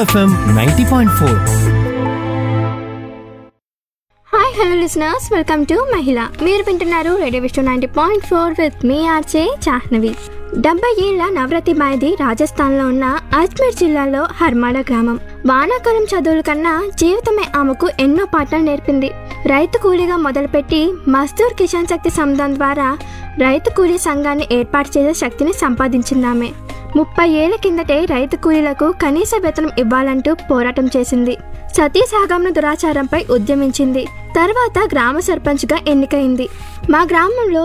FM ninety point four hi hello listeners welcome to మహిళ మీరు వింటున్నారు radio Vishnu ninety point four with me R J Jahnavi డెబ్బై ఏళ్ల నవరతి మాయది రాజస్థాన్లో ఉన్న అజ్మీర్ జిల్లాలో హర్మాడ గ్రామం వానాకాలం చదువుల కన్నా జీవితమే ఆమెకు ఎన్నో పాఠాలు నేర్పింది రైతు కూలీగా మొదలుపెట్టి మజ్దూర్ కిసాన్ శక్తి సంఘం ద్వారా రైతు కూలీ సంఘాన్ని ఏర్పాటు చేసే శక్తిని సంపాదించింది ఆమె ముప్పై ఏళ్ల కిందటే రైతు కూలీలకు కనీస వేతనం ఇవ్వాలంటూ పోరాటం చేసింది సతీ సాగమన దురాచారంపై ఉద్యమించింది తర్వాత గ్రామ సర్పంచ్గా ఎన్నికైంది మా గ్రామంలో